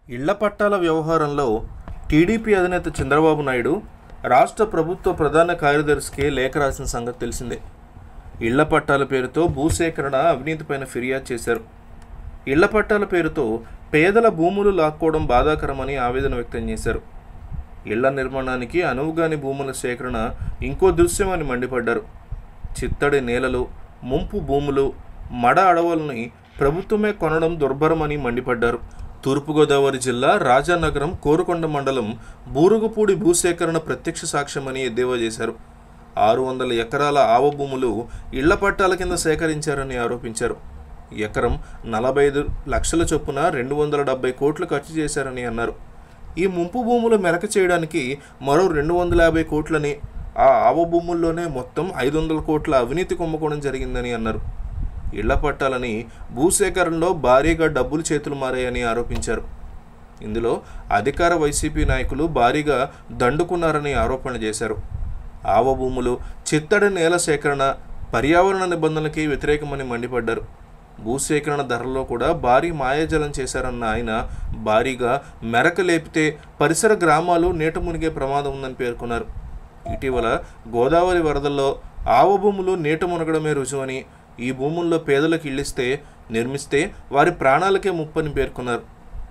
ఇళ్ల పట్టాల వ్యవహారంలో టీడీపీ అధినేత చంద్రబాబు నాయుడు రాష్ట్ర ప్రభుత్వ ప్రధాన కార్యదర్శికి లేఖ రాసిన సంగతి తెలిసిందే ఇళ్ల పట్టాల పేరుతో భూసేకరణ అవినీతిపైన ఫిర్యాదు చేశారు ఇళ్ల పట్టాల పేరుతో పేదల భూములు లాక్కోవడం బాధాకరమని ఆవేదన వ్యక్తం చేశారు ఇళ్ల నిర్మాణానికి అనువుగాని భూముల సేకరణ ఇంకో దృశ్యమని మండిపడ్డారు చిత్తడి నేలలు ముంపు భూములు మడ అడవులని ప్రభుత్వమే కొనడం దుర్భరమని మండిపడ్డారు తూర్పుగోదావరి జిల్లా రాజానగరం కోరుకొండ మండలం బూరుగుపూడి భూసేకరణ ప్రత్యక్ష సాక్ష్యమని ఎద్దేవా చేశారు ఆరు వందల ఎకరాల ఆవ భూములు ఇళ్ల పట్టాల కింద సేకరించారని ఆరోపించారు ఎకరం నలభై ఐదు లక్షల చొప్పున రెండు వందల డెబ్బై కోట్లు ఖర్చు చేశారని అన్నారు ఈ ముంపు భూములు మెరక చేయడానికి మరో రెండు వందల యాభై కోట్లని ఆ ఆవ భూముల్లోనే మొత్తం ఐదు వందల కోట్ల అవినీతి కుంభకోణం జరిగిందని అన్నారు ఇళ్ల పట్టాలని భూసేకరణలో భారీగా డబ్బులు చేతులు మారాయని ఆరోపించారు ఇందులో అధికార వైసీపీ నాయకులు భారీగా దండుకున్నారని ఆరోపణ చేశారు ఆవ భూములు చిత్తడి నేల సేకరణ పర్యావరణ నిబంధనలకి వ్యతిరేకమని మండిపడ్డారు భూసేకరణ ధరల్లో కూడా భారీ మాయాజలం చేశారన్న ఆయన భారీగా మెరక లేపితే పరిసర గ్రామాలు నీట మునిగే ప్రమాదం ఉందని పేర్కొన్నారు ఇటీవల గోదావరి వరదల్లో ఆవ భూములు నీట మునగడమే రుజువని ఈ భూముల్లో పేదలకు ఇళ్ళిస్తే నిర్మిస్తే వారి ప్రాణాలకే ముప్పని పేర్కొన్నారు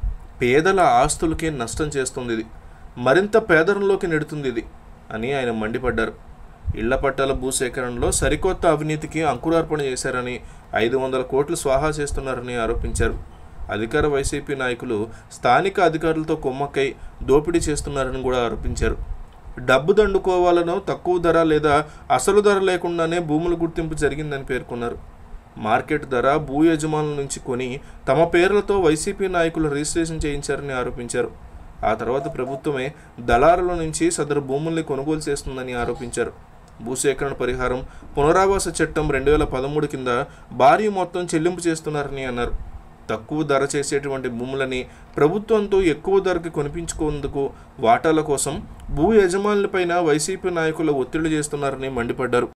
పేదల ఆస్తులకే నష్టం చేస్తుంది ఇది మరింత పేదరంలోకి నెడుతుంది ఇది అని ఆయన మండిపడ్డారు ఇళ్ల పట్టాల భూసేకరణలో సరికొత్త అవినీతికి అంకురార్పణ చేశారని ఐదు వందల కోట్లు స్వాహా చేస్తున్నారని ఆరోపించారు అధికార వైసీపీ నాయకులు స్థానిక అధికారులతో కొమ్మక్కై దోపిడీ చేస్తున్నారని కూడా ఆరోపించారు డబ్బు దండుకోవాలనో తక్కువ ధర లేదా అసలు ధర లేకుండానే భూముల గుర్తింపు జరిగిందని పేర్కొన్నారు మార్కెట్ ధర భూ యజమానుల నుంచి కొని తమ పేర్లతో వైసీపీ నాయకులు రిజిస్ట్రేషన్ చేయించారని ఆరోపించారు ఆ తర్వాత ప్రభుత్వమే దళారుల నుంచి సదరు భూముల్ని కొనుగోలు చేస్తుందని ఆరోపించారు భూసేకరణ పరిహారం పునరావాస చట్టం రెండు వేల పదమూడు కింద భారీ మొత్తం చెల్లింపు చేస్తున్నారని అన్నారు తక్కువ ధర చేసేటువంటి భూములని ప్రభుత్వంతో ఎక్కువ ధరకి కొనిపించుకునేందుకు వాటాల కోసం భూ యజమానులపైన వైసీపీ నాయకులు ఒత్తిళ్లు చేస్తున్నారని మండిపడ్డారు